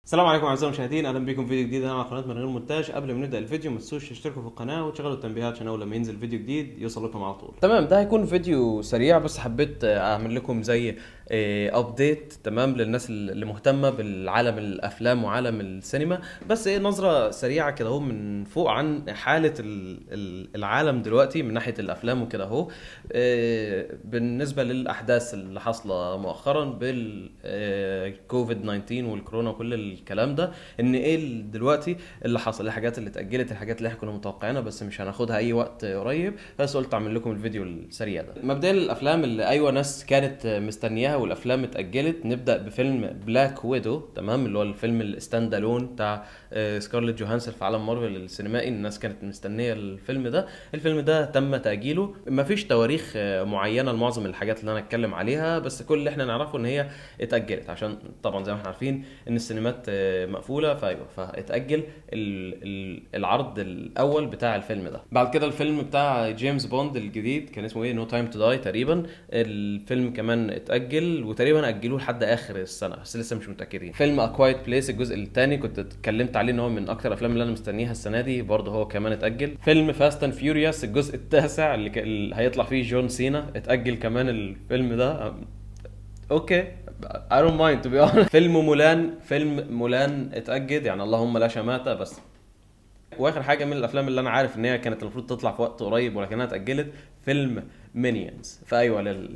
السلام عليكم اعزائي المشاهدين اهلا بكم في فيديو جديد هنا على قناه من غير مونتاج قبل ما نبدا الفيديو ما تنسوش تشتركوا في القناه وتشغلوا التنبيهات عشان اول لما ينزل فيديو جديد يوصل لكم على طول تمام ده هيكون فيديو سريع بس حبيت اعمل لكم زي ابديت تمام للناس اللي مهتمه بالعالم الافلام وعالم السينما بس ايه نظره سريعه كده اهو من فوق عن حاله ال- ال- العالم دلوقتي من ناحيه الافلام وكده اهو آه، بالنسبه للاحداث اللي حاصله مؤخرا بالكوفيد 19 والكورونا وكل الكلام ده ان ايه ال- دلوقتي اللي حصل الحاجات اللي اتاجلت الحاجات اللي احنا كنا متوقعينها بس مش هناخدها اي وقت قريب بس قلت اعمل لكم الفيديو السريع ده مبدئيا الافلام اللي ايوه ناس كانت مستنياها والافلام اتاجلت نبدا بفيلم بلاك ويدو تمام اللي هو الفيلم الستاند الون بتاع آه، سكارليت جوهانسون في عالم مارفل السينمائي الناس كانت مستنيه الفيلم ده الفيلم ده تم تاجيله مفيش تواريخ آه، معينه لمعظم الحاجات اللي انا اتكلم عليها بس كل اللي احنا نعرفه ان هي اتاجلت عشان طبعا زي ما احنا عارفين ان السينمات آه، مقفوله فايوه فاتاجل ال- ال- العرض الاول بتاع الفيلم ده بعد كده الفيلم بتاع جيمس بوند الجديد كان اسمه ايه نو تايم تو داي تقريبا الفيلم كمان اتاجل وتقريبا اجلوه لحد اخر السنه بس لسه مش متاكدين فيلم اكوايت بليس الجزء الثاني كنت اتكلمت عليه ان هو من اكتر الافلام اللي انا مستنيها السنه دي برضه هو كمان اتاجل فيلم فاست اند فيوريوس الجزء التاسع اللي, ك... اللي هيطلع فيه جون سينا اتاجل كمان الفيلم ده اوكي I don't mind to be honest فيلم مولان فيلم مولان اتأجل يعني اللهم لا شماتة بس واخر حاجه من الافلام اللي انا عارف ان هي كانت المفروض تطلع في وقت قريب ولكنها اتاجلت فيلم مينيونز فايوه لل...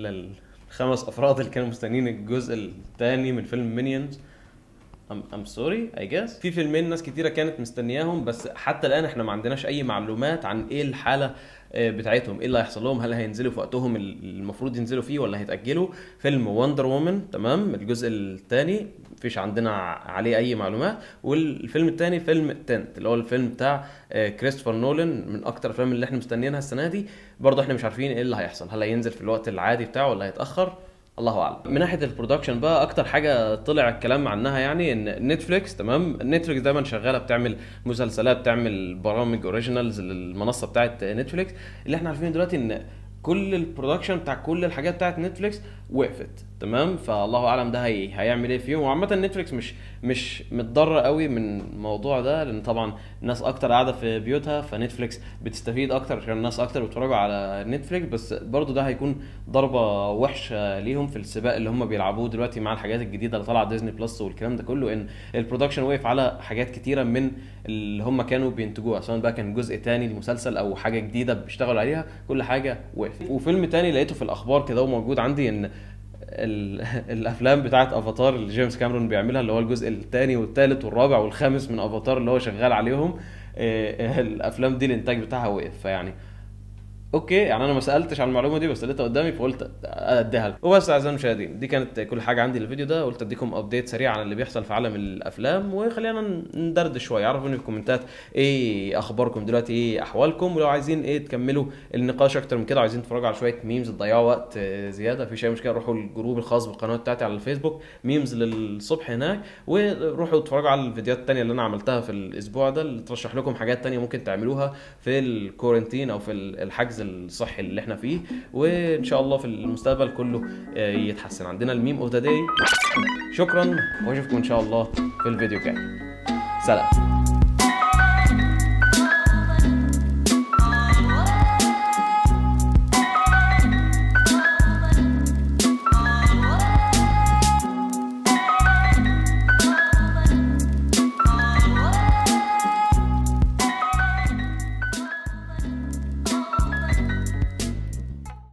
للخمس افراد اللي كانوا مستنيين الجزء الثاني من فيلم مينيونز ام ام سوري اي جاس في فيلمين ناس كتيره كانت مستنياهم بس حتى الان احنا ما عندناش اي معلومات عن ايه الحاله آه، بتاعتهم ايه اللي هيحصل لهم هل هينزلوا في وقتهم ال- المفروض ينزلوا فيه ولا هيتاجلوا فيلم وندر وومن تمام الجزء الثاني مفيش عندنا ع- عليه اي معلومات والفيلم الثاني فيلم تنت اللي هو الفيلم بتاع آه، كريستوفر نولان من اكتر الافلام اللي احنا مستنيينها السنه دي برضه احنا مش عارفين ايه اللي هيحصل هل هينزل في الوقت العادي بتاعه ولا هيتاخر الله اعلم من ناحيه البرودكشن بقى اكتر حاجه طلع الكلام عنها يعني ان نتفليكس تمام نتفليكس دايما شغاله بتعمل مسلسلات بتعمل برامج اوريجينالز للمنصه بتاعت نتفليكس اللي احنا عارفين دلوقتي ان كل البرودكشن بتاع كل الحاجات بتاعت نتفليكس وقفت تمام فالله اعلم ده هي... هيعمل ايه فيهم وعامه نتفليكس مش مش متضرر قوي من الموضوع ده لان طبعا الناس اكتر قاعده في بيوتها فنتفليكس بتستفيد اكتر عشان الناس اكتر بيتفرجوا على نتفليكس بس برضو ده هيكون ضربه وحشه ليهم في السباق اللي هم بيلعبوه دلوقتي مع الحاجات الجديده اللي طالعه ديزني بلس والكلام ده كله ان البرودكشن وقف على حاجات كتيره من اللي هم كانوا بينتجوها سواء بقى كان جزء تاني لمسلسل او حاجه جديده بيشتغلوا عليها كل حاجه وقفت وفيلم تاني لقيته في الاخبار كده وموجود عندي ان ال- الافلام بتاعت افاتار اللي جيمس كاميرون بيعملها اللي هو الجزء الثاني والثالث والرابع والخامس من افاتار اللي هو شغال عليهم آه، الافلام دي الانتاج بتاعها وقف فيعني اوكي يعني انا ما سالتش عن المعلومه دي بس لقيتها قدامي فقلت اديها لكم وبس اعزائي المشاهدين دي كانت كل حاجه عندي للفيديو ده قلت اديكم ابديت سريع عن اللي بيحصل في عالم الافلام وخلينا ندردش شويه عرفوني في الكومنتات ايه اخباركم دلوقتي ايه احوالكم ولو عايزين ايه تكملوا النقاش اكتر من كده عايزين تتفرجوا على شويه ميمز تضيعوا وقت آه، زياده مفيش اي مشكله روحوا الجروب الخاص بالقناه بتاعتي على الفيسبوك ميمز للصبح هناك وروحوا اتفرجوا على الفيديوهات التانية اللي انا عملتها في الاسبوع ده اللي ترشح لكم حاجات تانية ممكن تعملوها في الكورنتين او في الحجز الصحي اللي احنا فيه وان شاء الله في المستقبل كله آه، يتحسن عندنا الميم اوف ذا داي شكرا واشوفكم ان شاء الله في الفيديو الجاي سلام